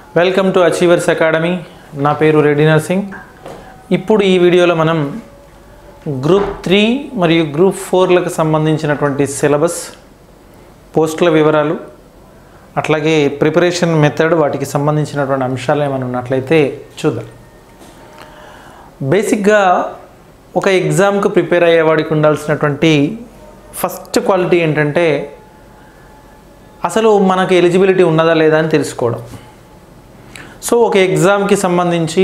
welcome to achievers academy నా పేరు Reddy nursing ఇప్పుడు ఈ వీడియోలో మనం గ్రూప్ త్రీ మరియు గ్రూప్ ఫోర్లకు సంబంధించినటువంటి సిలబస్ పోస్టుల వివరాలు అట్లాగే ప్రిపరేషన్ మెథడ్ వాటికి సంబంధించినటువంటి అంశాలు ఏమైనా ఉన్నట్లయితే చూద్దాం బేసిక్గా ఒక ఎగ్జామ్కి ప్రిపేర్ అయ్యేవాడికి ఉండాల్సినటువంటి ఫస్ట్ క్వాలిటీ ఏంటంటే అసలు మనకు ఎలిజిబిలిటీ ఉన్నదా లేదా అని తెలుసుకోవడం సో ఒక ఎగ్జామ్కి సంబంధించి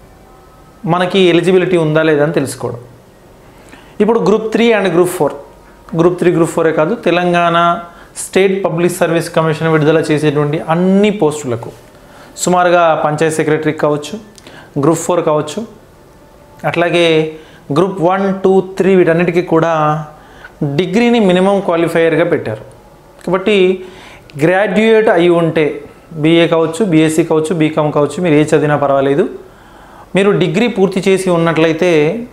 మనకి ఎలిజిబిలిటీ ఉందా లేదా అని తెలుసుకోవడం ఇప్పుడు group three and group four group three group ఫోరే కాదు Telangana state public service commission విడుదల చేసేటువంటి అన్ని పోస్టులకు సుమారుగా పంచాయత్ సెక్రటరీ కావచ్చు గ్రూప్ ఫోర్ కావచ్చు అట్లాగే గ్రూప్ వన్ టూ త్రీ వీటన్నిటికీ కూడా డిగ్రీని మినిమం క్వాలిఫైయర్గా పెట్టారు కాబట్టి గ్రాడ్యుయేట్ అయి ఉంటే బీఏ కావచ్చు బీఎస్సీ కావచ్చు బీకామ్ కావచ్చు మీరు ఏ చదివినా పర్వాలేదు మీరు డిగ్రీ పూర్తి చేసి ఉన్నట్లయితే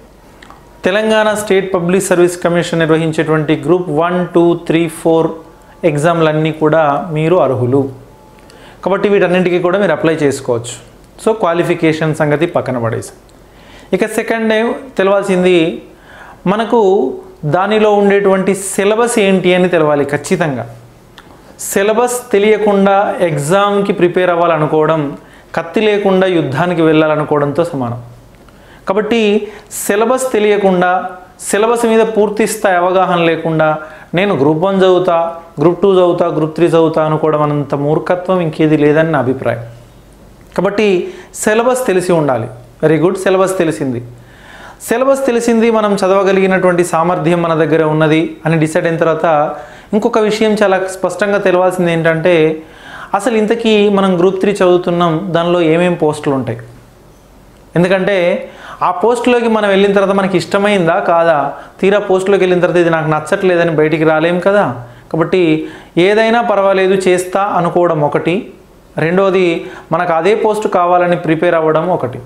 Telangana state public service commission నిర్వహించేటువంటి group one two three four ఎగ్జామ్లన్నీ కూడా మీరు అర్హులు కాబట్టి వీటన్నింటికి కూడా మీరు అప్లై చేసుకోవచ్చు సో క్వాలిఫికేషన్ సంగతి పక్కన పడేసి ఇక సెకండ్ తెలవాల్సింది మనకు దానిలో ఉండేటువంటి సిలబస్ ఏంటి అని తెలవాలి ఖచ్చితంగా సిలబస్ తెలియకుండా ఎగ్జామ్కి ప్రిపేర్ అవ్వాలనుకోవడం కత్తి లేకుండా యుద్ధానికి వెళ్ళాలనుకోవడంతో సమానం కాబట్టి సిలబస్ తెలియకుండా సిలబస్ మీద పూర్తి స్థాయి అవగాహన లేకుండా నేను గ్రూప్ వన్ చదువుతా గ్రూప్ టూ చదువుతా గ్రూప్ త్రీ చదువుతా అనుకోవడం అనంత మూర్ఖత్వం ఇంకేది లేదని నా అభిప్రాయం కాబట్టి సిలబస్ తెలిసి ఉండాలి వెరీ గుడ్ సిలబస్ తెలిసింది సిలబస్ తెలిసింది మనం చదవగలిగినటువంటి సామర్థ్యం మన దగ్గర ఉన్నది అని డిసైడ్ అయిన తర్వాత ఇంకొక విషయం చాలా స్పష్టంగా తెలవాల్సింది ఏంటంటే అసలు ఇంతకీ మనం గ్రూప్ త్రీ చదువుతున్నాం దానిలో ఏమేం పోస్టులు ఉంటాయి ఎందుకంటే ఆ పోస్టులోకి మనం వెళ్ళిన తర్వాత మనకి ఇష్టమైందా కాదా తీరా పోస్టులోకి వెళ్ళిన తర్వాత ఇది నాకు నచ్చట్లేదని బయటికి రాలేం కదా కాబట్టి ఏదైనా పర్వాలేదు చేస్తా అనుకోవడం ఒకటి రెండోది మనకు అదే పోస్ట్ కావాలని ప్రిపేర్ అవ్వడం ఒకటి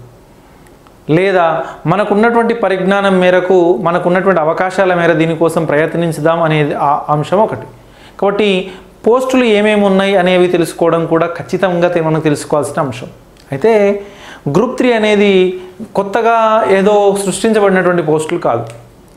లేదా మనకున్నటువంటి పరిజ్ఞానం మేరకు మనకున్నటువంటి అవకాశాల మేర దీనికోసం ప్రయత్నించుదాం అనేది ఆ అంశం ఒకటి కాబట్టి పోస్టులు ఏమేమి ఉన్నాయి అనేవి తెలుసుకోవడం కూడా ఖచ్చితంగా తె- మనం తెలుసుకోవాల్సిన అంశం అయితే గ్రూప్ త్రీ అనేది కొత్తగా ఏదో సృష్టించబడినటువంటి పోస్టులు కాదు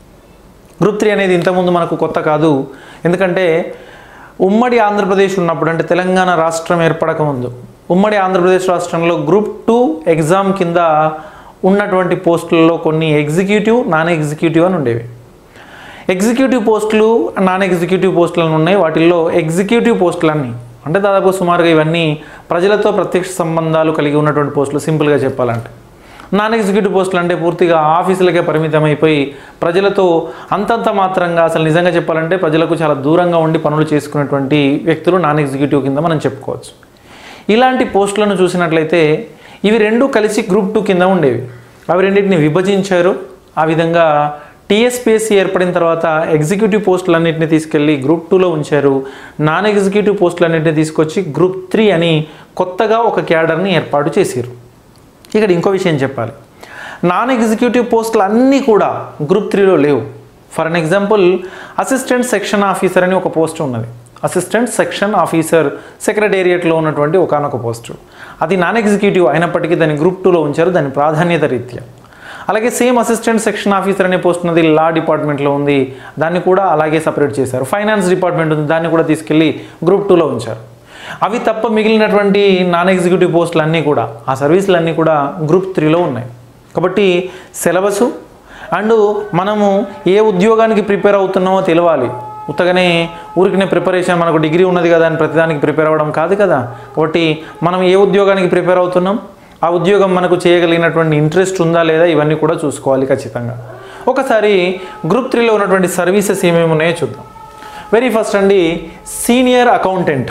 గ్రూప్ త్రీ అనేది ఇంతకుముందు మనకు కొత్త కాదు ఎందుకంటే ఉమ్మడి ఆంధ్రప్రదేశ్ ఉన్నప్పుడు అంటే తెలంగాణ రాష్ట్రం ఏర్పడక ముందు ఉమ్మడి ఆంధ్రప్రదేశ్ రాష్ట్రంలో గ్రూప్ టూ ఎగ్జామ్ కింద ఉన్నటువంటి పోస్టులలో కొన్ని ఎగ్జిక్యూటివ్ నాన్ ఎగ్జిక్యూటివ్ అని ఉండేవి ఎగ్జిక్యూటివ్ పోస్టులు నాన్ ఎగ్జిక్యూటివ్ పోస్టులు అని ఉన్నాయి వాటిల్లో ఎగ్జిక్యూటివ్ పోస్టులన్నీ అంటే దాదాపు సుమారుగా ఇవన్నీ ప్రజలతో ప్రత్యక్ష సంబంధాలు కలిగి ఉన్నటువంటి పోస్టులు సింపుల్గా చెప్పాలంటే నాన్ ఎగ్జిక్యూటివ్ పోస్టులు అంటే పూర్తిగా ఆఫీసులకే పరిమితం అయిపోయి ప్రజలతో అంతంత మాత్రంగా అసలు నిజంగా చెప్పాలంటే ప్రజలకు చాలా దూరంగా ఉండి పనులు చేసుకునేటువంటి వ్యక్తులు నాన్ ఎగ్జిక్యూటివ్ కింద మనం చెప్పుకోవచ్చు ఇలాంటి పోస్టులను చూసినట్లయితే ఇవి రెండు కలిసి గ్రూప్ టూ కింద ఉండేవి అవి రెండింటిని విభజించారు ఆ విధంగా టీఎస్పీఎస్సీ ఏర్పడిన తర్వాత ఎగ్జిక్యూటివ్ పోస్టులన్నింటినీ తీసుకెళ్ళి గ్రూప్ టూలో ఉంచారు నాన్ ఎగ్జిక్యూటివ్ పోస్టులన్నింటినీ తీసుకొచ్చి గ్రూప్ త్రీ అని కొత్తగా ఒక క్యాడర్ని ఏర్పాటు చేశారు ఇక్కడ ఇంకో విషయం చెప్పాలి నాన్ ఎగ్జిక్యూటివ్ పోస్టులు అన్నీ కూడా గ్రూప్ త్రీలో లేవు for an example assistant section officer అని ఒక పోస్ట్ ఉన్నది అసిస్టెంట్ సెక్షన్ ఆఫీసర్ సెక్రటేరియట్లో ఉన్నటువంటి ఒకనొక పోస్టు అది నాన్ ఎగ్జిక్యూటివ్ అయినప్పటికీ దాన్ని గ్రూప్ టూలో ఉంచారు దాని ప్రాధాన్యత రీత్యా అలాగే సేమ్ అసిస్టెంట్ సెక్షన్ ఆఫీసర్ అనే పోస్ట్ ఉన్నది లా డిపార్ట్మెంట్లో ఉంది దాన్ని కూడా అలాగే సపరేట్ చేశారు ఫైనాన్స్ డిపార్ట్మెంట్ ఉంది దాన్ని కూడా తీసుకెళ్ళి గ్రూప్ టూలో ఉంచారు అవి తప్ప మిగిలినటువంటి నాన్ ఎగ్జిక్యూటివ్ పోస్టులు అన్నీ కూడా ఆ సర్వీసులన్నీ కూడా గ్రూప్ త్రీలో ఉన్నాయి కాబట్టి సిలబసు అండ్ మనము ఏ ఉద్యోగానికి ప్రిపేర్ అవుతున్నామో తెలవాలి ఉత్తగానే ఊరికినే ప్రిపరేషన్ మనకు డిగ్రీ ఉన్నది కదా అని ప్రతిదానికి ప్రిపేర్ అవ్వడం కాదు కదా కాబట్టి మనం ఏ ఉద్యోగానికి ప్రిపేర్ అవుతున్నాం ఆ ఉద్యోగం మనకు చేయగలిగినటువంటి ఇంట్రెస్ట్ ఉందా లేదా ఇవన్నీ కూడా చూసుకోవాలి ఖచ్చితంగా ఒకసారి గ్రూప్ త్రీలో ఉన్నటువంటి సర్వీసెస్ ఏమేమి ఉన్నాయో చూద్దాం వెరీ ఫస్ట్ అండి సీనియర్ అకౌంటెంట్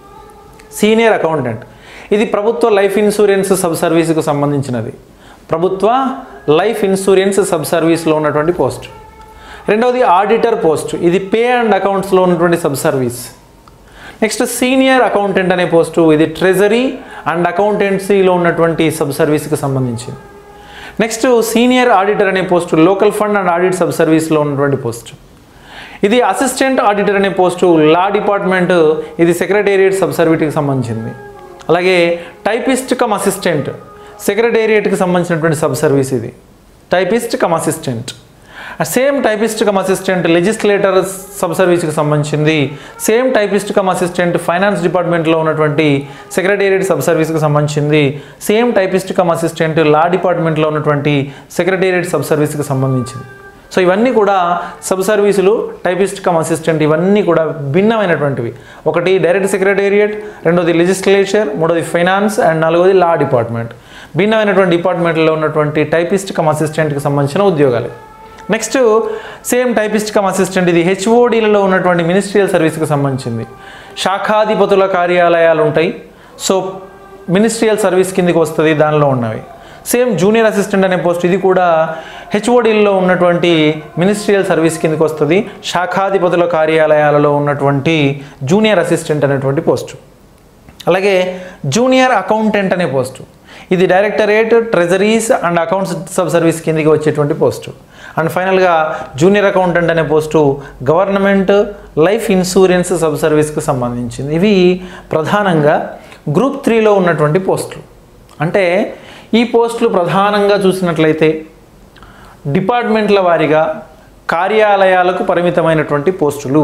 సీనియర్ అకౌంటెంట్ ఇది ప్రభుత్వ లైఫ్ ఇన్సూరెన్స్ సబ్ సర్వీస్కు సంబంధించినది ప్రభుత్వ లైఫ్ ఇన్సూరెన్స్ సబ్ సర్వీస్లో ఉన్నటువంటి పోస్ట్ రెండవది ఆడిటర్ పోస్ట్ ఇది పే అండ్ అకౌంట్స్లో ఉన్నటువంటి sub service next senior accountant అనే పోస్టు ఇది ట్రెజరీ అండ్ అకౌంటెన్సీలో ఉన్నటువంటి సబ్ సర్వీస్కి సంబంధించింది నెక్స్ట్ సీనియర్ ఆడిటర్ అనే post local fund and audit sub సర్వీస్లో ఉన్నటువంటి పోస్ట్ ఇది అసిస్టెంట్ ఆడిటర్ అనే పోస్టు లా డిపార్ట్మెంట్ ఇది సెక్రటేరియట్ సబ్ సర్వీస్కి సంబంధించింది అలాగే టైపిస్ట్ కమ్ అసిస్టెంట్ సెక్రటేరియట్కి సంబంధించినటువంటి సబ్ సర్వీస్ ఇది typist cum assistant same typist cum assistant legislator sub సర్వీస్కి సంబంధించింది same typist cum assistant finance డిపార్ట్మెంట్లో ఉన్నటువంటి సెక్రటేరియట్ సబ్ సర్వీస్కి సంబంధించింది same typist cum assistant law డిపార్ట్మెంట్లో ఉన్నటువంటి సెక్రటేరియట్ సబ్ సర్వీస్కి సంబంధించింది సో ఇవన్నీ కూడా సబ్ సర్వీసులు టైపిస్ట్ కమ్ అసిస్టెంట్ ఇవన్నీ కూడా భిన్నమైనటువంటివి ఒకటి డైరెక్ట్ సెక్రటేరియట్ రెండోది లెజిస్లేచర్ మూడోది ఫైనాన్స్ అండ్ నాలుగోది లా డిపార్ట్మెంట్ భిన్నమైనటువంటి డిపార్ట్మెంట్లో ఉన్నటువంటి టైపిస్ట్ కమ్ అసిస్టెంట్కి సంబంధించిన ఉద్యోగాలు next same typist cum assistant ఇది హెచ్ఓడీలలో ఉన్నటువంటి మినిస్ట్రియల్ సర్వీస్కి సంబంధించింది శాఖాధిపతుల కార్యాలయాలు ఉంటాయి సో మినిస్ట్రియల్ సర్వీస్ కిందకి వస్తుంది దానిలో ఉన్నవి సేమ్ జూనియర్ అసిస్టెంట్ అనే పోస్ట్ ఇది కూడా హెచ్ఓడీల్లో ఉన్నటువంటి మినిస్ట్రియల్ సర్వీస్ కిందకి వస్తుంది శాఖాధిపతుల కార్యాలయాలలో ఉన్నటువంటి జూనియర్ అసిస్టెంట్ అనేటువంటి పోస్టు అలాగే జూనియర్ అకౌంటెంట్ అనే పోస్టు ఇది directorate treasuries and accounts sub service కిందకి వచ్చేటువంటి పోస్టు అండ్ ఫైనల్గా జూనియర్ అకౌంటెంట్ అనే post government life insurance sub సర్వీస్కి సంబంధించింది ఇవి ప్రధానంగా గ్రూప్ త్రీలో ఉన్నటువంటి పోస్టులు అంటే ఈ పోస్టులు ప్రధానంగా చూసినట్లయితే డిపార్ట్మెంట్ల వారీగా కార్యాలయాలకు పరిమితమైనటువంటి పోస్టులు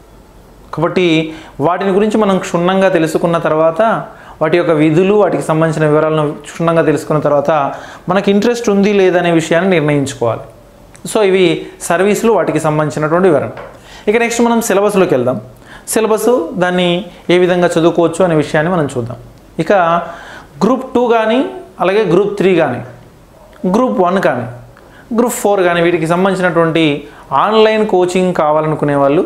కాబట్టి వాటిని గురించి మనం క్షుణ్ణంగా తెలుసుకున్న తర్వాత వాటి యొక్క విధులు వాటికి సంబంధించిన వివరాలను క్షుణ్ణంగా తెలుసుకున్న తర్వాత మనకి ఇంట్రెస్ట్ ఉంది లేదనే విషయాన్ని నిర్ణయించుకోవాలి సో ఇవి సర్వీసులు వాటికి సంబంధించినటువంటి వివరణ ఇక నెక్స్ట్ మనం సిలబస్లోకి వెళ్దాం సిలబస్ దాన్ని ఏ విధంగా చదువుకోవచ్చు అనే విషయాన్ని మనం చూద్దాం ఇక గ్రూప్ టూ కానీ అలాగే గ్రూప్ త్రీ కానీ గ్రూప్ వన్ కానీ గ్రూప్ ఫోర్ కానీ వీటికి సంబంధించినటువంటి ఆన్లైన్ కోచింగ్ కావాలనుకునే వాళ్ళు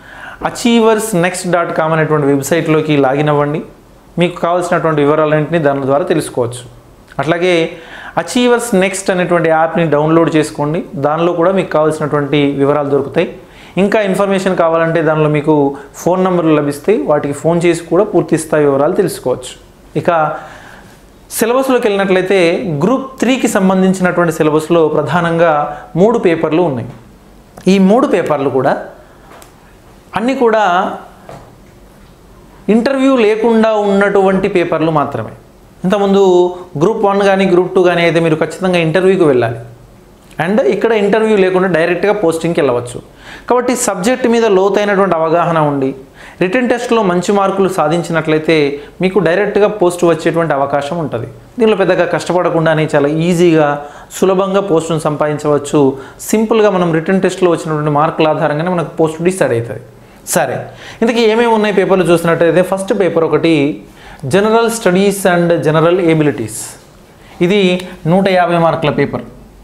అచీవర్స్ నెక్స్ట్ డాట్ కామ్ అనేటువంటి వెబ్సైట్లోకి లాగిన్ అవ్వండి మీకు కావాల్సినటువంటి వివరాలన్నింటినీ దాని ద్వారా తెలుసుకోవచ్చు అట్లాగే అచీవర్స్ నెక్స్ట్ అనేటువంటి యాప్ని డౌన్లోడ్ చేసుకోండి దానిలో కూడా మీకు కావాల్సినటువంటి వివరాలు దొరుకుతాయి ఇంకా ఇన్ఫర్మేషన్ కావాలంటే దానిలో మీకు ఫోన్ నెంబర్లు లభిస్తాయి వాటికి ఫోన్ చేసి కూడా పూర్తి స్థాయి వివరాలు తెలుసుకోవచ్చు ఇక సిలబస్లోకి వెళ్ళినట్లయితే గ్రూప్ త్రీకి సంబంధించినటువంటి సిలబస్లో ప్రధానంగా మూడు పేపర్లు ఉన్నాయి ఈ మూడు పేపర్లు కూడా అన్నీ కూడా ఇంటర్వ్యూ లేకుండా ఉన్నటువంటి పేపర్లు మాత్రమే ఇంతకుముందు గ్రూప్ వన్ కానీ గ్రూప్ టూ కానీ అయితే మీరు ఖచ్చితంగా ఇంటర్వ్యూకి వెళ్ళాలి అండ్ ఇక్కడ ఇంటర్వ్యూ లేకుండా డైరెక్ట్గా పోస్టింగ్కి వెళ్ళవచ్చు కాబట్టి సబ్జెక్ట్ మీద లోతైనటువంటి అవగాహన ఉండి రిటర్న్ టెస్ట్లో మంచి మార్కులు సాధించినట్లయితే మీకు డైరెక్ట్గా పోస్ట్ వచ్చేటువంటి అవకాశం ఉంటుంది దీనిలో పెద్దగా కష్టపడకుండానే చాలా ఈజీగా సులభంగా పోస్టును సంపాదించవచ్చు సింపుల్గా మనం రిటర్న్ టెస్ట్లో వచ్చినటువంటి మార్కుల ఆధారంగానే మనకు పోస్ట్ డిసైడ్ అవుతుంది సరే ఇంతకీ ఏమేమి ఉన్నాయి పేపర్లు చూసినట్టయితే ఫస్ట్ పేపర్ ఒకటి general studies and general abilities ఇది నూట యాభై మార్కుల పేపర్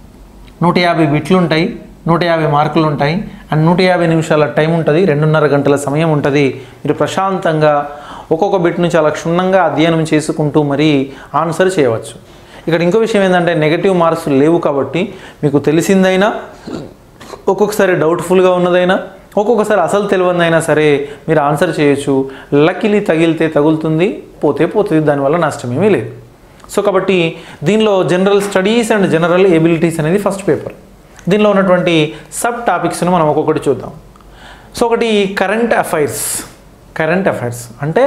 నూట యాభై బిట్లు ఉంటాయి నూట యాభై మార్కులు ఉంటాయి అండ్ నూట యాభై నిమిషాల టైం ఉంటుంది రెండున్నర గంటల సమయం ఉంటుంది మీరు ప్రశాంతంగా ఒక్కొక్క బిట్ను చాలా క్షుణ్ణంగా అధ్యయనం చేసుకుంటూ మరి ఆన్సర్ చేయవచ్చు ఇక్కడ ఇంకో విషయం ఏంటంటే నెగటివ్ మార్క్స్ లేవు కాబట్టి మీకు తెలిసిందైనా ఒక్కొక్కసారి డౌట్ఫుల్గా ఉన్నదైనా ఒక్కొక్కసారి అసలు తెలియదైనా సరే మీరు ఆన్సర్ చేయొచ్చు లక్కీలీ తగిలితే తగులుతుంది పోతే పోతుంది దానివల్ల నష్టమేమీ లేదు సో కాబట్టి దీనిలో general studies and general abilities అనేది ఫస్ట్ పేపర్ దీనిలో ఉన్నటువంటి సబ్ టాపిక్స్ను మనం ఒక్కొక్కటి చూద్దాం సో ఒకటి కరెంట్ అఫైర్స్ కరెంట్ అఫైర్స్ అంటే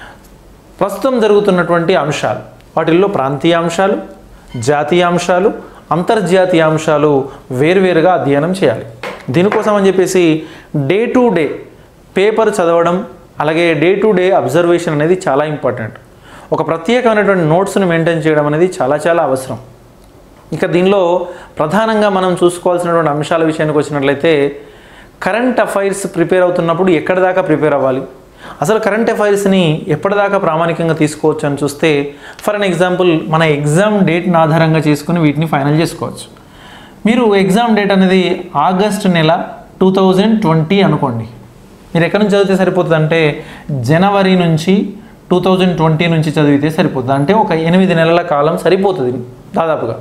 ప్రస్తుతం జరుగుతున్నటువంటి అంశాలు వాటిల్లో ప్రాంతీయ అంశాలు జాతీయ అంశాలు అంతర్జాతీయ అంశాలు వేరువేరుగా అధ్యయనం చేయాలి దీనికోసం అని చెప్పేసి డే టు డే పేపర్ చదవడం అలాగే డే టు డే అబ్జర్వేషన్ అనేది చాలా ఇంపార్టెంట్ ఒక ప్రత్యేకమైనటువంటి నోట్స్ను మెయింటైన్ చేయడం అనేది చాలా చాలా అవసరం ఇక దీనిలో ప్రధానంగా మనం చూసుకోవాల్సినటువంటి అంశాల విషయానికి వచ్చినట్లయితే కరెంట్ అఫైర్స్ ప్రిపేర్ అవుతున్నప్పుడు ఎక్కడి దాకా ప్రిపేర్ అవ్వాలి అసలు కరెంట్ అఫైర్స్ని ఎప్పటిదాకా ప్రామాణికంగా తీసుకోవచ్చు అని చూస్తే ఫర్ అన్ ఎగ్జాంపుల్ మన ఎగ్జామ్ డేట్ని ఆధారంగా చేసుకుని వీటిని ఫైనల్ చేసుకోవచ్చు మీరు ఎగ్జామ్ డేట్ అనేది ఆగస్ట్ నెల టూ థౌజండ్ ట్వంటీ అనుకోండి మీరు ఎక్కడి నుంచి చదివితే సరిపోతుంది అంటే జనవరి నుంచి టూ థౌజండ్ ట్వంటీ నుంచి చదివితే సరిపోతుంది అంటే ఒక ఎనిమిది నెలల కాలం సరిపోతుంది దాదాపుగా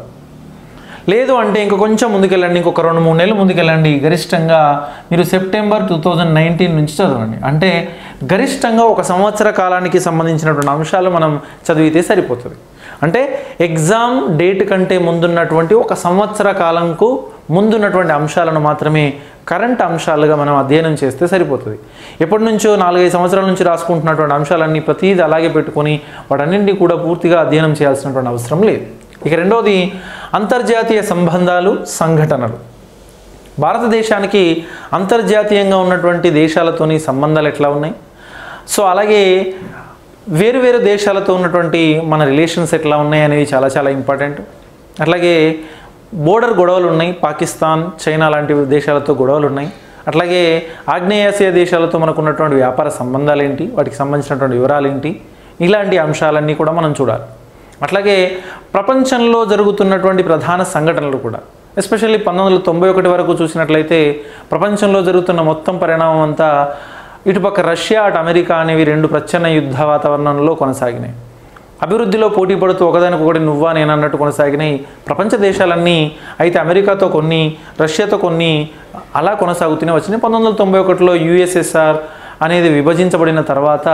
లేదు అంటే ఇంక కొంచెం ముందుకెళ్ళండి ఇంకొక రెండు మూడు నెలలు ముందుకెళ్ళండి గరిష్టంగా మీరు సెప్టెంబర్ టూ థౌజండ్ నైన్టీన్ నుంచి చదవండి అంటే గరిష్టంగా ఒక సంవత్సర కాలానికి సంబంధించినటువంటి అంశాలు మనం చదివితే సరిపోతుంది అంటే ఎగ్జామ్ డేట్ కంటే ముందున్నటువంటి ఒక సంవత్సర కాలంకు ముందున్నటువంటి అంశాలను మాత్రమే కరెంట్ అంశాలుగా మనం అధ్యయనం చేస్తే సరిపోతుంది ఎప్పటి నుంచో నాలుగైదు సంవత్సరాల నుంచి రాసుకుంటున్నటువంటి అంశాలన్నీ ప్రతిదీ అలాగే పెట్టుకొని వాటన్నింటినీ కూడా పూర్తిగా అధ్యయనం చేయాల్సినటువంటి అవసరం లేదు ఇక రెండవది అంతర్జాతీయ సంబంధాలు సంఘటనలు భారతదేశానికి అంతర్జాతీయంగా ఉన్నటువంటి దేశాలతోని సంబంధాలు ఎట్లా ఉన్నాయి సో అలాగే వేరు వేరు దేశాలతో ఉన్నటువంటి మన రిలేషన్స్ ఎట్లా ఉన్నాయి అనేవి చాలా చాలా ఇంపార్టెంట్ అట్లాగే బోర్డర్ గొడవలు ఉన్నాయి పాకిస్తాన్ చైనా లాంటి దేశాలతో గొడవలు ఉన్నాయి అట్లాగే ఆగ్నేయాసియా దేశాలతో మనకు ఉన్నటువంటి వ్యాపార సంబంధాలు ఏంటి వాటికి సంబంధించినటువంటి వివరాలు ఏంటి ఇలాంటి అంశాలన్నీ కూడా మనం చూడాలి అట్లాగే ప్రపంచంలో జరుగుతున్నటువంటి ప్రధాన సంఘటనలు కూడా ఎస్పెషల్లీ పంతొమ్మిది వందల తొంభై ఒకటి వరకు చూసినట్లయితే ప్రపంచంలో జరుగుతున్న మొత్తం పరిణామం అంతా ఇటుపక్క రష్యా అటు అమెరికా అనేవి రెండు ప్రచ్ఛన్న యుద్ధ వాతావరణంలో కొనసాగినాయి అభివృద్ధిలో పోటీ పడుతూ ఒకదానికొకటి నువ్వా నేను అన్నట్టు కొనసాగినాయి ప్రపంచ దేశాలన్నీ అయితే అమెరికాతో కొన్ని రష్యాతో కొన్ని అలా కొనసాగుతూనే వచ్చినాయి పంతొమ్మిది వందల తొంభై ఒకటిలో యుఎస్ఎస్ఆర్ అనేది విభజించబడిన తర్వాత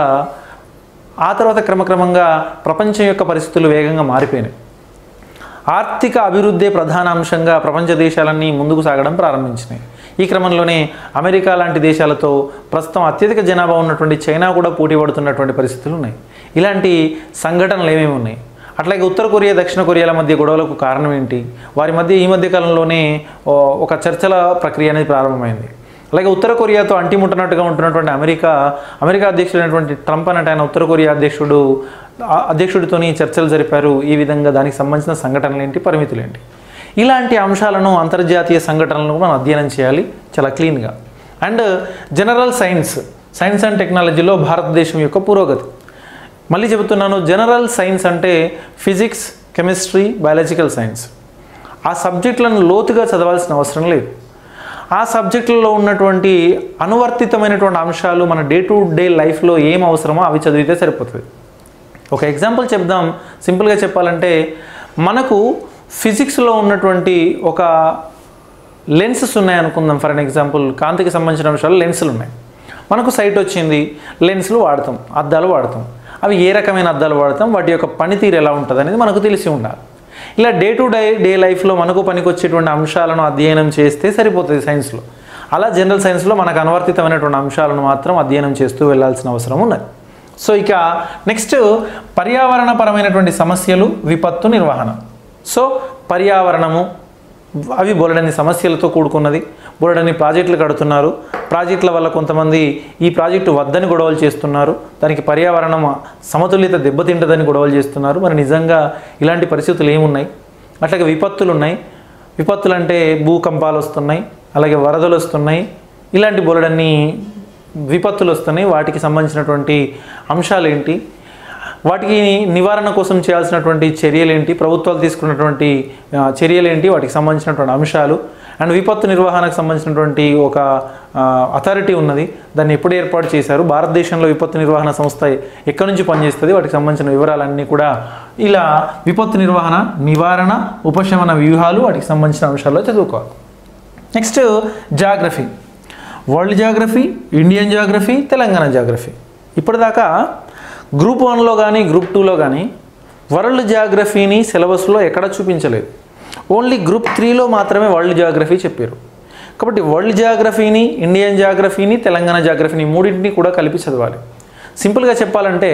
ఆ తర్వాత క్రమక్రమంగా ప్రపంచం యొక్క పరిస్థితులు వేగంగా మారిపోయినాయి ఆర్థిక అభివృద్ధి ప్రధాన అంశంగా ప్రపంచ దేశాలన్నీ ముందుకు సాగడం ప్రారంభించినాయి ఈ క్రమంలోనే అమెరికా లాంటి దేశాలతో ప్రస్తుతం అత్యధిక జనాభా ఉన్నటువంటి చైనా కూడా పోటీ పడుతున్నటువంటి పరిస్థితులు ఉన్నాయి ఇలాంటి సంఘటనలు ఏమేమి ఉన్నాయి అట్లాగే ఉత్తర కొరియా దక్షిణ కొరియాల మధ్య గొడవలకు కారణం ఏంటి వారి మధ్య ఈ మధ్య కాలంలోనే ఓ, ఒక చర్చల ప్రక్రియ అనేది ప్రారంభమైంది అలాగే ఉత్తర కొరియాతో అంటిముట్టనట్టుగా ఉంటున్నటువంటి అమెరికా అమెరికా అధ్యక్షుడైనటువంటి ట్రంప్ అన్నట్టు ఆయన ఉత్తర కొరియా అధ్యక్షుడు ఆ అధ్యక్షుడితోని చర్చలు జరిపారు ఈ విధంగా దానికి సంబంధించిన సంఘటనలు ఏంటి పరిమితులు ఏంటి ఇలాంటి అంశాలను అంతర్జాతీయ సంఘటనలను మనం అధ్యయనం చేయాలి చాలా క్లీన్గా and general science science and టెక్నాలజీలో భారతదేశం యొక్క పురోగతి మళ్ళీ చెబుతున్నాను జనరల్ సైన్స్ అంటే ఫిజిక్స్ కెమిస్ట్రీ బయాలజికల్ సైన్స్ ఆ సబ్జెక్టులను లోతుగా చదవాల్సిన అవసరం లేదు ఆ సబ్జెక్టులలో ఉన్నటువంటి అనువర్తితమైనటువంటి అంశాలు మన డే టు డే లైఫ్లో ఏం అవసరమో అవి చదివితే సరిపోతుంది ఒక ఎగ్జాంపుల్ చెప్దాం సింపుల్గా చెప్పాలంటే మనకు ఫిజిక్స్లో ఉన్నటువంటి ఒక లెన్సెస్ ఉన్నాయి అనుకుందాం ఫర్ అన్ ఎగ్జాంపుల్ కాంతికి సంబంధించిన అంశాలు లెన్సులు ఉన్నాయి మనకు సైట్ వచ్చింది లెన్సులు వాడతాం అద్దాలు వాడతాం అవి ఏ రకమైన అద్దాలు వాడతాం వాటి యొక్క పనితీరు ఎలా ఉంటుంది అనేది మనకు తెలిసి ఉండాలి ఇలా డే టు డే డే లైఫ్లో మనకు పనికొచ్చేటువంటి అంశాలను అధ్యయనం చేస్తే సరిపోతుంది సైన్స్లో అలా జనరల్ సైన్స్లో మనకు అనువర్తితమైనటువంటి అంశాలను మాత్రం అధ్యయనం చేస్తూ వెళ్ళాల్సిన అవసరం ఉన్నది సో ఇక నెక్స్ట్ పర్యావరణపరమైనటువంటి సమస్యలు విపత్తు నిర్వహణ సో పర్యావరణము అవి బోలెడని సమస్యలతో కూడుకున్నది బోలెడని ప్రాజెక్టులు కడుతున్నారు ప్రాజెక్టుల వల్ల కొంతమంది ఈ ప్రాజెక్టు వద్దని గొడవలు చేస్తున్నారు దానికి పర్యావరణం సమతుల్యత దెబ్బతింటదని గొడవలు చేస్తున్నారు మరి నిజంగా ఇలాంటి పరిస్థితులు ఏమున్నాయి అట్లాగే విపత్తులు ఉన్నాయి విపత్తులు అంటే భూకంపాలు వస్తున్నాయి అలాగే వరదలు వస్తున్నాయి ఇలాంటి బోలెడన్ని విపత్తులు వస్తున్నాయి వాటికి సంబంధించినటువంటి అంశాలు ఏంటి వాటికి నివారణ కోసం చేయాల్సినటువంటి చర్యలు ఏంటి ప్రభుత్వాలు తీసుకున్నటువంటి ఆ, చర్యలు ఏంటి వాటికి సంబంధించినటువంటి అంశాలు అండ్ విపత్తు నిర్వహణకు సంబంధించినటువంటి ఒక అథారిటీ ఉన్నది దాన్ని ఎప్పుడు ఏర్పాటు చేశారు భారతదేశంలో విపత్తు నిర్వహణ సంస్థ ఎక్కడి నుంచి పనిచేస్తుంది వాటికి సంబంధించిన వివరాలన్నీ కూడా ఇలా విపత్తు నిర్వహణ నివారణ ఉపశమన వ్యూహాలు వాటికి సంబంధించిన అంశాల్లో చదువుకోవాలి next geography world geography Indian geography Telangana geography ఇప్పటిదాకా గ్రూప్ వన్లో కానీ గ్రూప్ టూలో కానీ వరల్డ్ జాగ్రఫీని సిలబస్లో ఎక్కడ చూపించలేదు ఓన్లీ గ్రూప్ త్రీలో మాత్రమే వరల్డ్ జాగ్రఫీ చెప్పారు కాబట్టి వరల్డ్ జాగ్రఫీని ఇండియన్ జాగ్రఫీని తెలంగాణ జాగ్రఫీని మూడింటిని కూడా కలిపి చదవాలి సింపుల్గా చెప్పాలంటే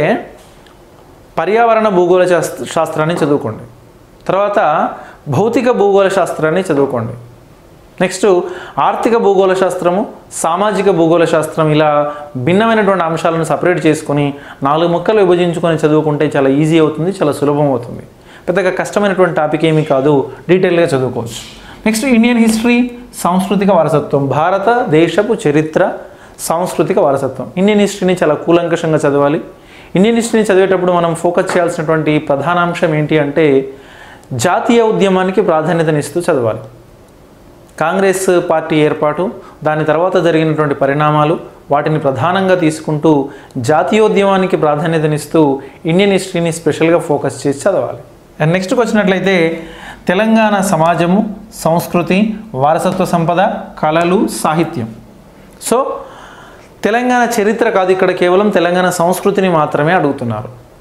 పర్యావరణ భూగోళ శాస్త్ర శాస్త్రాన్ని చదువుకోండి తర్వాత భౌతిక భూగోళ శాస్త్రాన్ని చదువుకోండి నెక్స్ట్ ఆర్థిక భూగోళ శాస్త్రము సామాజిక భూగోళ శాస్త్రం ఇలా భిన్నమైనటువంటి అంశాలను సపరేట్ చేసుకొని నాలుగు ముక్కలు విభజించుకొని చదువుకుంటే చాలా ఈజీ అవుతుంది చాలా సులభం అవుతుంది పెద్దగా కష్టమైనటువంటి టాపిక్ ఏమీ కాదు డీటెయిల్గా చదువుకోవచ్చు నెక్స్ట్ ఇండియన్ హిస్టరీ సాంస్కృతిక వారసత్వం భారతదేశపు చరిత్ర సాంస్కృతిక వారసత్వం ఇండియన్ హిస్టరీని చాలా కూలంకషంగా చదవాలి ఇండియన్ హిస్టరీని చదివేటప్పుడు మనం ఫోకస్ చేయాల్సినటువంటి ప్రధాన అంశం ఏంటి అంటే జాతీయ ఉద్యమానికి ప్రాధాన్యతనిస్తూ చదవాలి కాంగ్రెస్ పార్టీ ఏర్పాటు దాని తర్వాత జరిగినటువంటి పరిణామాలు వాటిని ప్రధానంగా తీసుకుంటూ జాతీయోద్యమానికి ప్రాధాన్యతనిస్తూ ఇండియన్ హిస్టరీని స్పెషల్గా ఫోకస్ చేసి చదవాలి అండ్ నెక్స్ట్కి వచ్చినట్లయితే తెలంగాణ సమాజము సంస్కృతి వారసత్వ సంపద కళలు సాహిత్యం సో తెలంగాణ చరిత్ర కాదు ఇక్కడ కేవలం తెలంగాణ సంస్కృతిని మాత్రమే అడుగుతున్నారు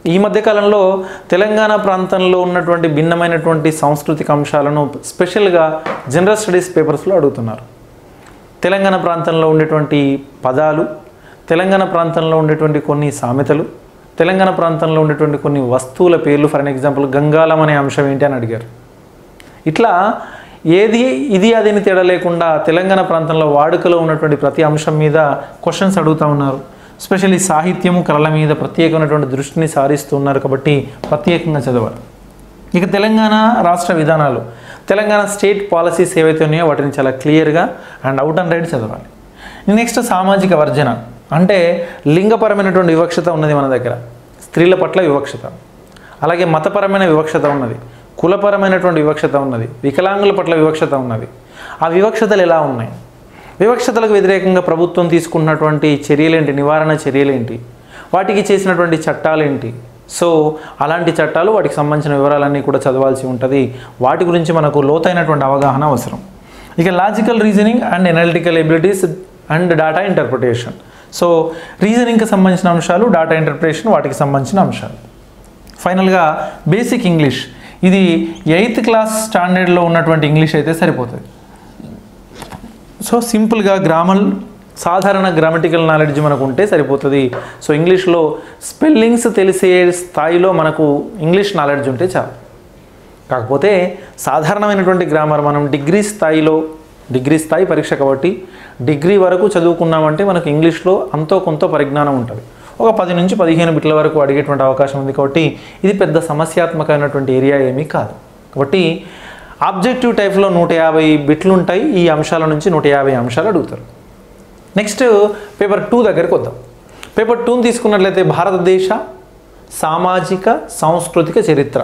ఈ మధ్య కాలంలో తెలంగాణ ప్రాంతంలో ఉన్నటువంటి భిన్నమైనటువంటి సాంస్కృతిక అంశాలను స్పెషల్గా జనరల్ స్టడీస్ పేపర్స్లో అడుగుతున్నారు తెలంగాణ ప్రాంతంలో ఉండేటువంటి పదాలు తెలంగాణ ప్రాంతంలో ఉండేటువంటి కొన్ని సామెతలు తెలంగాణ ప్రాంతంలో ఉండేటువంటి కొన్ని వస్తువుల పేర్లు ఫర్ ఎగ్జాంపుల్ గంగాలం అనే అంశం ఏంటి అని అడిగారు ఇట్లా ఏది ఇది అదిని తేడా లేకుండా తెలంగాణ ప్రాంతంలో వాడుకలో ఉన్నటువంటి ప్రతి అంశం మీద క్వశ్చన్స్ అడుగుతూ ఉన్నారు స్పెషల్లీ సాహిత్యము కళల మీద ప్రత్యేకమైనటువంటి దృష్టిని సారిస్తూ ఉన్నారు కాబట్టి ప్రత్యేకంగా చదవాలి ఇక తెలంగాణ రాష్ట్ర విధానాలు తెలంగాణ స్టేట్ పాలసీస్ ఏవైతే ఉన్నాయో వాటిని చాలా క్లియర్గా అండ్ అవుట్ అండ్ రైట్ చదవాలి నెక్స్ట్ సామాజిక వర్జన అంటే లింగపరమైనటువంటి వివక్షత ఉన్నది మన దగ్గర స్త్రీల పట్ల వివక్షత అలాగే మతపరమైన వివక్షత ఉన్నది కులపరమైనటువంటి వివక్షత ఉన్నది వికలాంగుల పట్ల వివక్షత ఉన్నది ఆ వివక్షతలు ఎలా ఉన్నాయి వివక్షతలకు వ్యతిరేకంగా ప్రభుత్వం తీసుకున్నటువంటి చర్యలేంటి నివారణ చర్యలేంటి వాటికి చేసినటువంటి చట్టాలేంటి సో అలాంటి చట్టాలు వాటికి సంబంధించిన వివరాలన్నీ కూడా చదవాల్సి ఉంటుంది వాటి గురించి మనకు లోతైనటువంటి అవగాహన అవసరం ఇక logical reasoning and analytical abilities and data interpretation so రీజనింగ్కి సంబంధించిన అంశాలు డేటా ఇంటర్ప్రిటేషన్ వాటికి సంబంధించిన అంశాలు ఫైనల్గా బేసిక్ ఇంగ్లీష్ ఇది ఎయిత్ క్లాస్ స్టాండర్డ్లో ఉన్నటువంటి ఇంగ్లీష్ అయితే సరిపోతుంది సో సింపుల్గా గ్రామల్ సాధారణ గ్రామటికల్ నాలెడ్జ్ మనకు ఉంటే సరిపోతుంది సో ఇంగ్లీష్లో స్పెల్లింగ్స్ తెలిసే స్థాయిలో మనకు ఇంగ్లీష్ నాలెడ్జ్ ఉంటే చాలు కాకపోతే సాధారణమైనటువంటి గ్రామర్ మనం డిగ్రీ స్థాయిలో డిగ్రీ స్థాయి పరీక్ష కాబట్టి డిగ్రీ వరకు చదువుకున్నామంటే మనకు ఇంగ్లీష్లో అంతో కొంత పరిజ్ఞానం ఉంటుంది ఒక పది నుంచి పదిహేను బిట్ల వరకు అడిగేటువంటి అవకాశం ఉంది కాబట్టి ఇది పెద్ద సమస్యాత్మకమైనటువంటి ఏరియా ఏమీ కాదు కాబట్టి ఆబ్జెక్టివ్ టైప్లో నూట యాభై బిట్లు ఉంటాయి ఈ అంశాల నుంచి నూట యాభై అంశాలు అడుగుతారు నెక్స్ట్ పేపర్ టూ దగ్గరికి వద్దాం పేపర్ టూని తీసుకున్నట్లయితే భారతదేశ సామాజిక సాంస్కృతిక చరిత్ర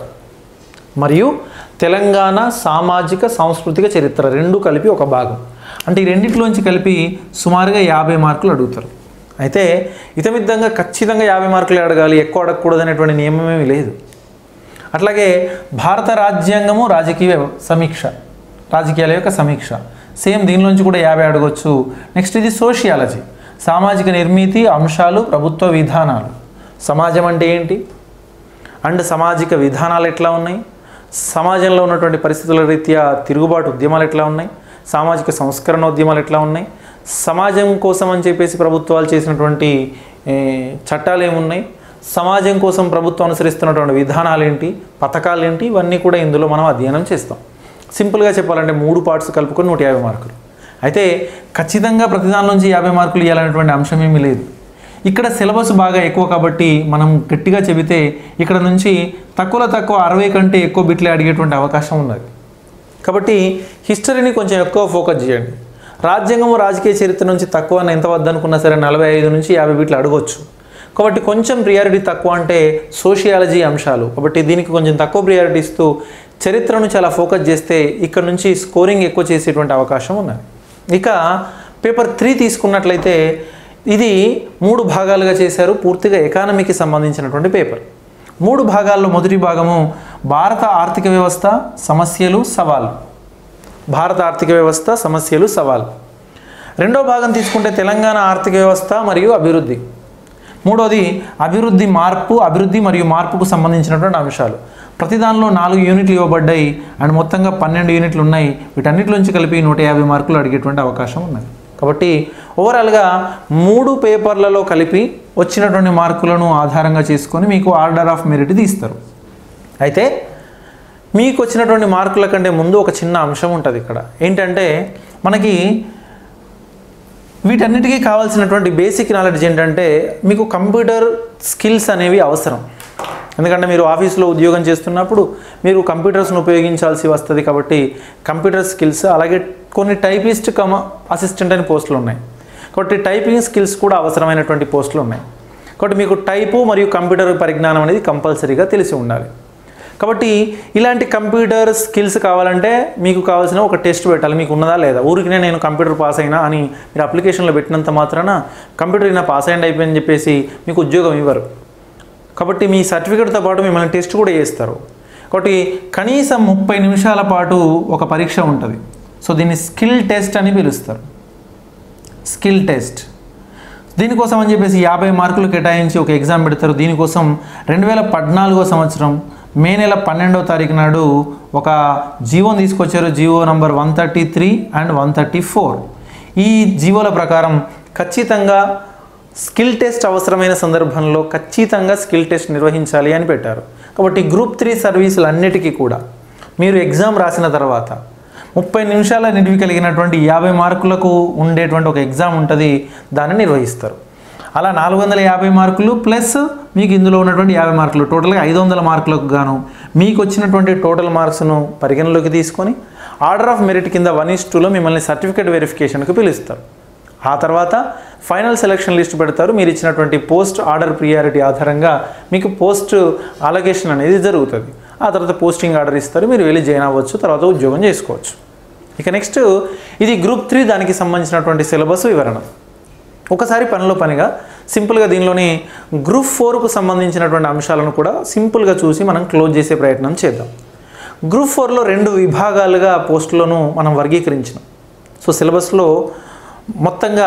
మరియు తెలంగాణ సామాజిక సాంస్కృతిక చరిత్ర రెండు కలిపి ఒక భాగం అంటే ఈ రెండిట్లోంచి కలిపి సుమారుగా యాభై మార్కులు అడుగుతారు అయితే ఇతమిద్దంగా ఖచ్చితంగా యాభై మార్కులు అడగాలి ఎక్కువ అడగకూడదు అనేటువంటి నియమం ఏమీ లేదు అట్లాగే భారత రాజ్యాంగము రాజకీయ సమీక్ష రాజకీయాల యొక్క సమీక్ష సేమ్ దీనిలోంచి కూడా యాభై అడగొచ్చు నెక్స్ట్ ఇది సోషియాలజీ సామాజిక నిర్మితి అంశాలు ప్రభుత్వ విధానాలు సమాజం అంటే ఏంటి అండ్ సామాజిక విధానాలు ఎట్లా ఉన్నాయి సమాజంలో ఉన్నటువంటి పరిస్థితుల రీత్యా తిరుగుబాటు ఉద్యమాలు ఎట్లా ఉన్నాయి సామాజిక సంస్కరణ ఉద్యమాలు ఎట్లా ఉన్నాయి సమాజం కోసం అని చెప్పేసి ప్రభుత్వాలు చేసినటువంటి ఏ, చట్టాలు ఏమున్నాయి సమాజం కోసం ప్రభుత్వం అనుసరిస్తున్నటువంటి విధానాలు ఏంటి పథకాలు ఏంటి ఇవన్నీ కూడా ఇందులో మనం అధ్యయనం చేస్తాం సింపుల్గా చెప్పాలంటే మూడు పార్ట్స్ కలుపుకొని నూట యాభై మార్కులు అయితే ఖచ్చితంగా ప్రతిదాని నుంచి యాభై మార్కులు ఇవ్వాలనేటువంటి అంశం ఏమీ లేదు ఇక్కడ సిలబస్ బాగా ఎక్కువ కాబట్టి మనం గట్టిగా చెబితే ఇక్కడ నుంచి తక్కువలో తక్కువ అరవై కంటే ఎక్కువ బిట్లే అడిగేటువంటి అవకాశం ఉన్నది కాబట్టి హిస్టరీని కొంచెం ఎక్కువ ఫోకస్ చేయండి రాజ్యాంగము రాజకీయ చరిత్ర నుంచి తక్కువ అని ఎంత వద్దనుకున్నా సరే నలభై ఐదు నుంచి యాభై బిట్లు అడగొచ్చు కాబట్టి కొంచెం ప్రియారిటీ తక్కువ అంటే సోషియాలజీ అంశాలు కాబట్టి దీనికి కొంచెం తక్కువ ప్రియారిటీ ఇస్తూ చరిత్రను చాలా ఫోకస్ చేస్తే ఇక్కడ నుంచి స్కోరింగ్ ఎక్కువ చేసేటువంటి అవకాశం ఉన్నది ఇక పేపర్ త్రీ తీసుకున్నట్లయితే ఇది మూడు భాగాలుగా చేశారు పూర్తిగా ఎకానమీకి సంబంధించినటువంటి పేపర్ మూడు భాగాల్లో మొదటి భాగము భారత ఆర్థిక వ్యవస్థ సమస్యలు సవాళ్ళు భారత ఆర్థిక వ్యవస్థ సమస్యలు సవాల్ రెండో భాగం తీసుకుంటే తెలంగాణ ఆర్థిక వ్యవస్థ మరియు అభివృద్ధి మూడోది అభివృద్ధి మార్పు అభివృద్ధి మరియు మార్పుకు సంబంధించినటువంటి అంశాలు ప్రతి దానిలో నాలుగు యూనిట్లు ఇవ్వబడ్డాయి అండ్ మొత్తంగా పన్నెండు యూనిట్లు ఉన్నాయి వీటన్నిటిలోంచి కలిపి నూట యాభై మార్కులు అడిగేటువంటి అవకాశం ఉన్నది కాబట్టి ఓవరాల్గా మూడు పేపర్లలో కలిపి వచ్చినటువంటి మార్కులను ఆధారంగా చేసుకొని మీకు ఆర్డర్ ఆఫ్ మెరిట్ తీస్తారు అయితే మీకు వచ్చినటువంటి మార్కుల కంటే ముందు ఒక చిన్న అంశం ఉంటుంది ఇక్కడ ఏంటంటే మనకి వీటన్నిటికీ కావాల్సినటువంటి బేసిక్ నాలెడ్జ్ ఏంటంటే మీకు కంప్యూటర్ స్కిల్స్ అనేవి అవసరం ఎందుకంటే మీరు ఆఫీస్లో ఉద్యోగం చేస్తున్నప్పుడు మీరు కంప్యూటర్స్ను ఉపయోగించాల్సి వస్తుంది కాబట్టి కంప్యూటర్ స్కిల్స్ అలాగే కొన్ని టైపిస్ట్ కమ అసిస్టెంట్ అనే పోస్టులు ఉన్నాయి కాబట్టి టైపింగ్ స్కిల్స్ కూడా అవసరమైనటువంటి పోస్టులు ఉన్నాయి కాబట్టి మీకు టైపు మరియు కంప్యూటర్ పరిజ్ఞానం అనేది కంపల్సరీగా తెలిసి ఉండాలి కాబట్టి ఇలాంటి కంప్యూటర్ స్కిల్స్ కావాలంటే మీకు కావాల్సిన ఒక టెస్ట్ పెట్టాలి మీకు ఉన్నదా లేదా ఊరికినే నేను కంప్యూటర్ పాస్ అయినా అని మీరు అప్లికేషన్లో పెట్టినంత మాత్రాన కంప్యూటర్ అయినా పాస్ అయ్యండి అయిపోయిందని చెప్పేసి మీకు ఉద్యోగం ఇవ్వరు కాబట్టి మీ సర్టిఫికేట్తో పాటు మిమ్మల్ని టెస్ట్ కూడా చేస్తారు కాబట్టి కనీసం ముప్పై నిమిషాల పాటు ఒక పరీక్ష ఉంటుంది సో దీన్ని స్కిల్ టెస్ట్ అని పిలుస్తారు స్కిల్ టెస్ట్ దీనికోసం అని చెప్పేసి యాభై మార్కులు కేటాయించి ఒక ఎగ్జామ్ పెడతారు దీనికోసం రెండు వేల పద్నాలుగో సంవత్సరం మే నెల పన్నెండవ తారీఖు నాడు ఒక జీవోని తీసుకొచ్చారు GO number one thirty three and one thirty four ఈ జీవోల ప్రకారం ఖచ్చితంగా స్కిల్ టెస్ట్ అవసరమైన సందర్భంలో ఖచ్చితంగా స్కిల్ టెస్ట్ నిర్వహించాలి అని పెట్టారు కాబట్టి గ్రూప్ త్రీ సర్వీసులు అన్నిటికీ కూడా మీరు ఎగ్జామ్ రాసిన తర్వాత ముప్పై నిమిషాల నిడివి కలిగినటువంటి యాభై మార్కులకు ఉండేటువంటి ఒక ఎగ్జామ్ ఉంటుంది దాన్ని నిర్వహిస్తారు అలా నాలుగు వందల యాభై మార్కులు ప్లస్ మీకు ఇందులో ఉన్నటువంటి యాభై మార్కులు టోటల్గా ఐదు వందల మార్కులకు గాను మీకు వచ్చినటువంటి టోటల్ మార్క్స్ను పరిగణలోకి తీసుకొని ఆర్డర్ ఆఫ్ మెరిట్ కింద వన్ ఇస్ టూలో మిమ్మల్ని సర్టిఫికేట్ వెరిఫికేషన్కి పిలుస్తారు ఆ తర్వాత ఫైనల్ సెలక్షన్ లిస్ట్ పెడతారు మీరు ఇచ్చినటువంటి పోస్ట్ ఆర్డర్ ప్రియారిటీ ఆధారంగా మీకు పోస్ట్ అలొకేషన్ అనేది జరుగుతుంది ఆ తర్వాత పోస్టింగ్ ఆర్డర్ ఇస్తారు మీరు వెళ్ళి జాయిన్ అవ్వచ్చు తర్వాత ఉద్యోగం చేసుకోవచ్చు ఇక నెక్స్ట్ ఇది గ్రూప్ త్రీ దానికి సంబంధించినటువంటి సిలబస్ వివరణ ఒకసారి పనిలో పనిగా సింపుల్గా దీనిలోని గ్రూప్ ఫోర్కు సంబంధించినటువంటి అంశాలను కూడా సింపుల్గా చూసి మనం క్లోజ్ చేసే ప్రయత్నం చేద్దాం గ్రూప్ ఫోర్లో రెండు విభాగాలుగా పోస్టులను మనం వర్గీకరించినాం సో సిలబస్లో మొత్తంగా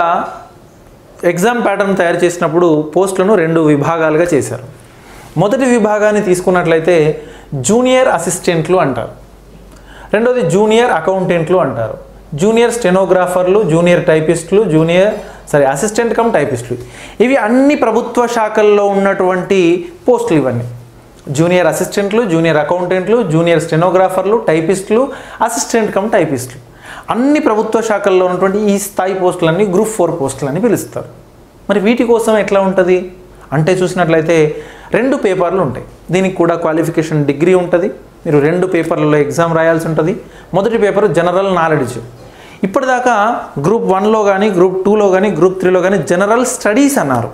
ఎగ్జామ్ ప్యాటర్న్ తయారు చేసినప్పుడు పోస్టులను రెండు విభాగాలుగా చేశారు మొదటి విభాగాన్ని తీసుకున్నట్లయితే జూనియర్ అసిస్టెంట్లు అంటారు రెండోది జూనియర్ అకౌంటెంట్లు అంటారు జూనియర్ స్టెనోగ్రాఫర్లు జూనియర్ టైపిస్టులు జూనియర్ సారీ అసిస్టెంట్ కమ్ టైపిస్టులు ఇవి అన్ని ప్రభుత్వ శాఖల్లో ఉన్నటువంటి పోస్టులు ఇవన్నీ జూనియర్ అసిస్టెంట్లు జూనియర్ అకౌంటెంట్లు జూనియర్ స్టెనోగ్రాఫర్లు టైపిస్టులు అసిస్టెంట్ కమ్ టైపిస్టులు అన్ని ప్రభుత్వ శాఖల్లో ఉన్నటువంటి ఈ స్థాయి పోస్టులన్నీ గ్రూప్ ఫోర్ పోస్టులని పిలుస్తారు మరి వీటి కోసం ఎట్లా ఉంటుంది అంటే చూసినట్లయితే రెండు పేపర్లు ఉంటాయి దీనికి కూడా క్వాలిఫికేషన్ డిగ్రీ ఉంటుంది మీరు రెండు పేపర్లలో ఎగ్జామ్ రాయాల్సి ఉంటుంది మొదటి పేపర్ జనరల్ నాలెడ్జ్ ఇప్పటిదాకా గ్రూప్ వన్లో కానీ గ్రూప్ టూలో కానీ గ్రూప్ త్రీలో కానీ జనరల్ స్టడీస్ అన్నారు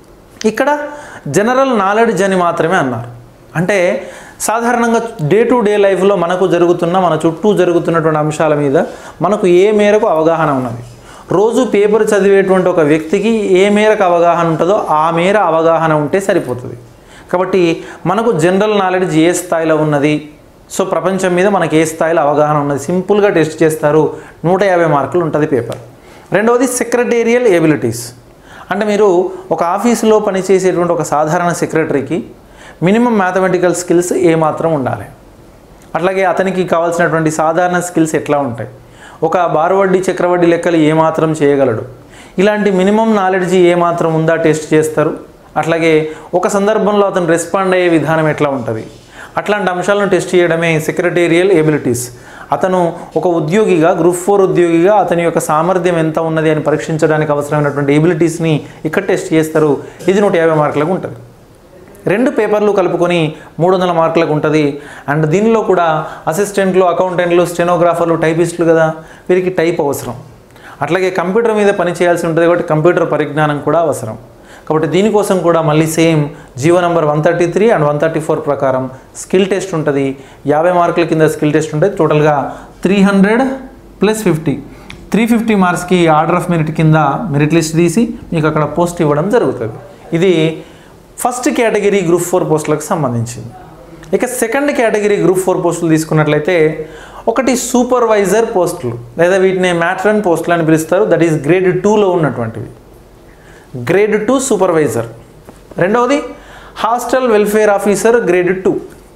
ఇక్కడ జనరల్ నాలెడ్జ్ అని మాత్రమే అన్నారు అంటే సాధారణంగా డే టు డే లైఫ్లో మనకు జరుగుతున్న మన చుట్టూ జరుగుతున్నటువంటి అంశాల మీద మనకు ఏ మేరకు అవగాహన ఉన్నది రోజు పేపర్ చదివేటువంటి ఒక వ్యక్తికి ఏ మేరకు అవగాహన ఉంటుందో ఆ మేర అవగాహన ఉంటే సరిపోతుంది కాబట్టి మనకు జనరల్ నాలెడ్జ్ ఏ స్థాయిలో ఉన్నది సో ప్రపంచం మీద మనకి ఏ స్థాయిలో అవగాహన ఉన్నది సింపుల్గా టెస్ట్ చేస్తారు నూట యాభై మార్కులు ఉంటుంది పేపర్ రెండవది సెక్రటేరియల్ ఎబిలిటీస్ అంటే మీరు ఒక ఆఫీసులో పనిచేసేటువంటి ఒక సాధారణ సెక్రటరీకి మినిమం మ్యాథమెటికల్ స్కిల్స్ ఏమాత్రం ఉండాలి అట్లాగే అతనికి కావాల్సినటువంటి సాధారణ స్కిల్స్ ఎట్లా ఉంటాయి ఒక బారవడ్డీ చక్రవడ్డీ లెక్కలు ఏమాత్రం చేయగలడు ఇలాంటి మినిమం నాలెడ్జ్ ఏమాత్రం ఉందా టెస్ట్ చేస్తారు అట్లాగే ఒక సందర్భంలో అతను రెస్పాండ్ అయ్యే విధానం ఎట్లా ఉంటుంది అట్లాంటి అంశాలను టెస్ట్ చేయడమే సెక్రటేరియల్ ఎబిలిటీస్ అతను ఒక ఉద్యోగిగా గ్రూప్ ఫోర్ ఉద్యోగిగా అతని యొక్క సామర్థ్యం ఎంత ఉన్నది అని పరీక్షించడానికి అవసరమైనటువంటి ఎబిలిటీస్ని ఇక్కడ టెస్ట్ చేస్తారు ఇది నూట యాభై మార్కులకు ఉంటుంది రెండు పేపర్లు కలుపుకొని మూడు వందల మార్కులకు ఉంటుంది అండ్ దీనిలో కూడా అసిస్టెంట్లు అకౌంటెంట్లు స్టెనోగ్రాఫర్లు టైపిస్టులు కదా వీరికి టైప్ అవసరం అట్లాగే కంప్యూటర్ మీద పని చేయాల్సి ఉంటుంది కాబట్టి కంప్యూటర్ పరిజ్ఞానం కూడా అవసరం కాబట్టి దీనికోసం కూడా మళ్ళీ same GO number one thirty three and one thirty four ప్రకారం స్కిల్ టెస్ట్ ఉంటుంది యాభై మార్కుల కింద స్కిల్ టెస్ట్ ఉంటుంది టోటల్గా three hundred plus fifty three fifty మార్క్స్కి ఆర్డర్ ఆఫ్ మెరిట్ కింద మెరిట్ లిస్ట్ తీసి మీకు అక్కడ పోస్ట్ ఇవ్వడం జరుగుతుంది ఇది ఫస్ట్ కేటగిరీ గ్రూప్ ఫోర్ పోస్టులకు సంబంధించింది ఇక సెకండ్ కేటగిరీ గ్రూప్ ఫోర్ పోస్టులు తీసుకున్నట్లయితే ఒకటి సూపర్వైజర్ పోస్టులు లేదా వీటిని మ్యాట్రన్ పోస్టులు అని పిలుస్తారు దట్ ఈస్ గ్రేడ్ టూలో ఉన్నటువంటివి గ్రేడ్ టూ సూపర్వైజర్ రెండవది hostel welfare officer grade two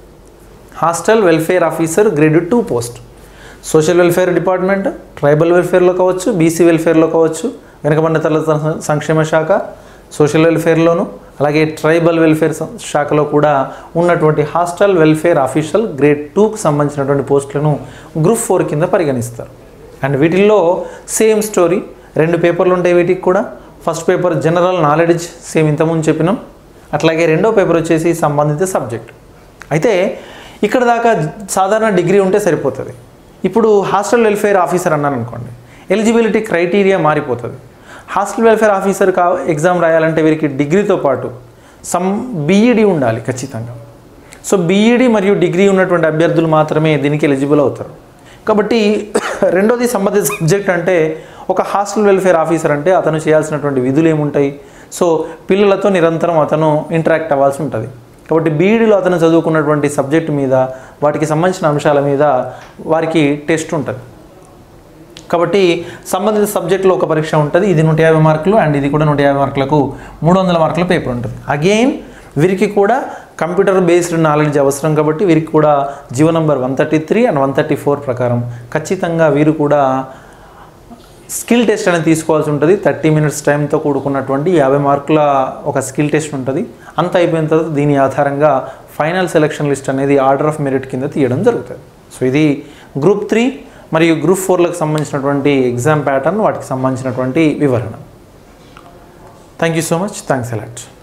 hostel welfare officer grade two post social welfare department tribal వెల్ఫేర్లో కావచ్చు బీసీ వెల్ఫేర్లో కావచ్చు వెనుకబడిన తరగతుల సం- సంక్షేమ శాఖ సోషల్ వెల్ఫేర్లోను అలాగే ట్రైబల్ వెల్ఫేర్ సం- శాఖలో కూడా ఉన్నటువంటి హాస్టల్ వెల్ఫేర్ ఆఫీషియల్ గ్రేడ్ టూకి సంబంధించినటువంటి పోస్టులను గ్రూప్ ఫోర్ కింద పరిగణిస్తారు అండ్ వీటిల్లో సేమ్ స్టోరీ రెండు పేపర్లు ఉంటాయి వీటికి కూడా first paper general knowledge same ఇంతకుముందు చెప్పినాం అట్లాగే రెండో పేపర్ వచ్చేసి సంబంధిత సబ్జెక్ట్ అయితే ఇక్కడ దాకా సాధారణ డిగ్రీ ఉంటే సరిపోతుంది ఇప్పుడు హాస్టల్ వెల్ఫేర్ ఆఫీసర్ అన్నాను అనుకోండి ఎలిజిబిలిటీ క్రైటీరియా మారిపోతుంది హాస్టల్ వెల్ఫేర్ ఆఫీసర్ కా ఎగ్జామ్ రాయాలంటే వీరికి డిగ్రీతో పాటు సమ్ బీఈడి ఉండాలి ఖచ్చితంగా సో బీఈడి మరియు డిగ్రీ ఉన్నటువంటి అభ్యర్థులు మాత్రమే దీనికి ఎలిజిబుల్ అవుతారు కాబట్టి రెండోది సంబంధిత సబ్జెక్ట్ అంటే ఒక హాస్టల్ వెల్ఫేర్ ఆఫీసర్ అంటే అతను చేయాల్సినటువంటి విధులు ఏముంటాయి సో పిల్లలతో నిరంతరం అతను ఇంటరాక్ట్ అవ్వాల్సి ఉంటుంది కాబట్టి బీఈడీలో అతను చదువుకున్నటువంటి సబ్జెక్ట్ మీద వాటికి సంబంధించిన అంశాల మీద వారికి టెస్ట్ ఉంటుంది కాబట్టి సంబంధిత సబ్జెక్టులో ఒక పరీక్ష ఉంటుంది ఇది నూట యాభై మార్కులు అండ్ ఇది కూడా నూట యాభై మార్కులకు మూడు వందల మార్కుల పేపర్ ఉంటుంది అగైన్ వీరికి కూడా కంప్యూటర్ బేస్డ్ నాలెడ్జ్ అవసరం కాబట్టి వీరికి కూడా GO number one thirty three and one thirty four ప్రకారం ఖచ్చితంగా వీరు కూడా స్కిల్ టెస్ట్ అనేది తీసుకోవాల్సి ఉంటుంది థర్టీ మినిట్స్ టైంతో కూడుకున్నటువంటి యాభై మార్కుల ఒక స్కిల్ టెస్ట్ ఉంటుంది అంత అయిపోయిన తర్వాత దీని ఆధారంగా ఫైనల్ సెలక్షన్ లిస్ట్ అనేది ఆర్డర్ ఆఫ్ మెరిట్ కింద తీయడం జరుగుతుంది సో ఇది గ్రూప్ త్రీ మరియు గ్రూప్ ఫోర్లకు సంబంధించినటువంటి ఎగ్జామ్ ప్యాటర్న్ వాటికి సంబంధించినటువంటి వివరణ thank you so much thanks allot